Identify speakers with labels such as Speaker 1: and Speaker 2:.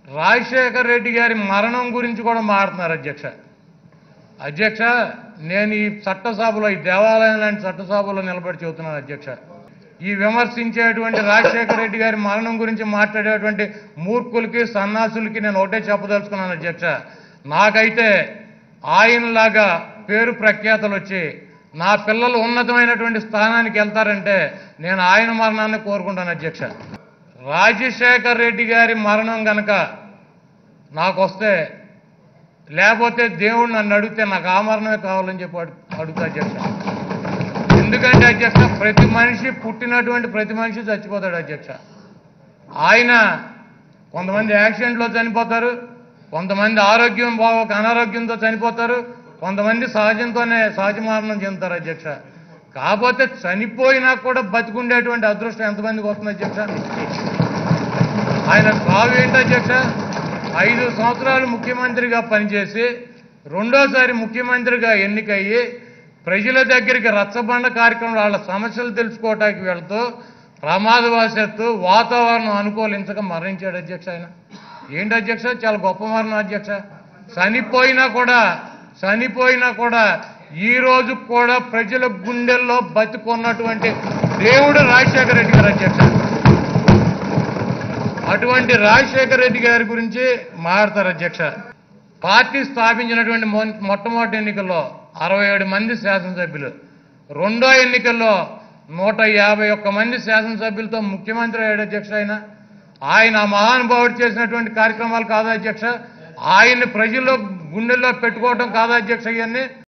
Speaker 1: రాజశేఖర్ రెడ్డి గారి మరణం గురించి కూడా మాట్లాడుతున్నారు అధ్యక్ష అధ్యక్ష నేను ఈ చట్టసభలో ఈ దేవాలయం లాంటి చట్టసభలో నిలబడి చెబుతున్నాను అధ్యక్ష ఈ విమర్శించేటువంటి రాజశేఖర రెడ్డి గారి మరణం గురించి మాట్లాడేటువంటి మూర్ఖులకి సన్నాసులకి నేను ఒకటే చెప్పదలుచుకున్నాను అధ్యక్ష నాకైతే ఆయనలాగా పేరు ప్రఖ్యాతలు వచ్చి నా పిల్లలు ఉన్నతమైనటువంటి స్థానానికి వెళ్తారంటే నేను ఆయన మరణాన్ని కోరుకుంటాను అధ్యక్ష రాజశేఖర్ రెడ్డి గారి మరణం గనక నాకు వస్తే లేకపోతే దేవుడు నన్ను అడిగితే నాకు ఆ మరణమే కావాలని చెప్పి అడు- అడుగుతా అధ్యక్ష ఎందుకంటే అధ్యక్ష ప్రతి మనిషి పుట్టినటువంటి ప్రతి మనిషి చచ్చిపోతాడు అధ్యక్ష ఆయన కొంతమంది యాక్సిడెంట్లో చనిపోతారు కొంతమంది ఆరోగ్యం బాగోక అనారోగ్యంతో చనిపోతారు కొంతమంది సహజంతోనే సహజ మరణం చెందుతారు అధ్యక్ష కాకపోతే చనిపోయినా కూడా బతికుండేటువంటి అదృష్టం ఎంతమందికి వస్తుంది అధ్యక్ష ఆయన సాగు ఏంటి అధ్యక్ష ఐదు సంవత్సరాలు ముఖ్యమంత్రిగా పనిచేసి రెండోసారి ముఖ్యమంత్రిగా ఎన్నికయ్యి ప్రజల దగ్గరికి రచ్చబండ కార్యక్రమం వాళ్ళ సమస్యలు తెలుసుకోవటానికి వెళ్తూ ప్రమాదవశాత్తు వాతావరణం అనుకూలించక మరణించాడు అధ్యక్ష ఆయన ఏంటి అధ్యక్ష చాలా గొప్ప మరణం అధ్యక్ష చనిపోయినా కూడా చనిపోయినా కూడా ఈ రోజు కూడా ప్రజల గుండెల్లో బతికున్నటువంటి దేవుడు రాజశేఖర రెడ్డి గారు అధ్యక్ష అటువంటి రాజశేఖర రెడ్డి గారి గురించి మాట్లాడతారు అధ్యక్ష పార్టీ స్థాపించినటువంటి మొ- మొట్టమొదటి ఎన్నికల్లో అరవై ఏడు మంది శాసనసభ్యులు రెండో ఎన్నికల్లో నూట యాభై ఒక్క మంది శాసనసభ్యులతో ముఖ్యమంత్రి అయ్యాడు అధ్యక్ష ఆయన ఆయన ఆ మహానుభావుడు చేసినటువంటి కార్యక్రమాలు కాదా అధ్యక్ష ఆయన్ని ప్రజల్లో గుండెల్లో పెట్టుకోవడం కాదా అధ్యక్ష ఇవన్నీ